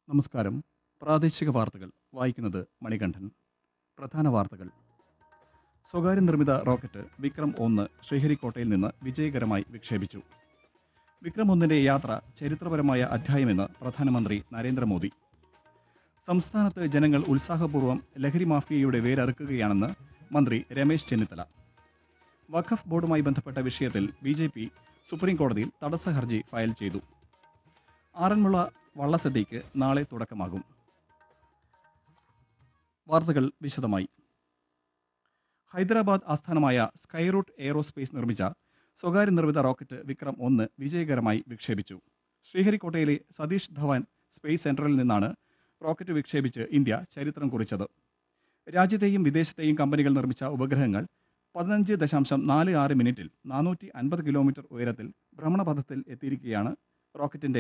നമസ്കാരം പ്രാദേശിക വാർത്തകൾ വായിക്കുന്നത് മണികണ്ഠൻ പ്രധാന വാർത്തകൾ സ്വകാര്യ നിർമ്മിത റോക്കറ്റ് വിക്രം ഒന്ന് ശ്രീഹരിക്കോട്ടയിൽ നിന്ന് വിജയകരമായി വിക്ഷേപിച്ചു വിക്രം ഒന്നിന്റെ യാത്ര ചരിത്രപരമായ അധ്യായമെന്ന് പ്രധാനമന്ത്രി നരേന്ദ്രമോദി സംസ്ഥാനത്ത് ജനങ്ങൾ ഉത്സാഹപൂർവ്വം ലഹരി മാഫിയയുടെ വേരറുക്കുകയാണെന്ന് മന്ത്രി രമേശ് ചെന്നിത്തല വഖഫ് ബോർഡുമായി ബന്ധപ്പെട്ട വിഷയത്തിൽ ബി ജെ പി സുപ്രീം കോടതിയിൽ തടസ്സ ഹർജി ഫയൽ ചെയ്തു ആറന്മുള വള്ളസദ്യയ്ക്ക് നാളെ തുടക്കമാകും വാർത്തകൾ വിശദമായി ഹൈദരാബാദ് ആസ്ഥാനമായ സ്കൈറൂട്ട് എയറോസ്പേസ് നിർമ്മിച്ച സ്വകാര്യ നിർമ്മിത റോക്കറ്റ് വിക്രം ഒന്ന് വിജയകരമായി വിക്ഷേപിച്ചു ശ്രീഹരിക്കോട്ടയിലെ സതീഷ് ധവാൻ സ്പേസ് സെന്ററിൽ നിന്നാണ് റോക്കറ്റ് വിക്ഷേപിച്ച് ഇന്ത്യ ചരിത്രം കുറിച്ചത് രാജ്യത്തെയും വിദേശത്തെയും കമ്പനികൾ നിർമ്മിച്ച ഉപഗ്രഹങ്ങൾ പതിനഞ്ച് ദശാംശം നാല് ആറ് മിനിറ്റിൽ നാനൂറ്റി അൻപത് കിലോമീറ്റർ ഉയരത്തിൽ ഭ്രമണപഥത്തിൽ എത്തിയിരിക്കുകയാണ് റോക്കറ്റിന്റെ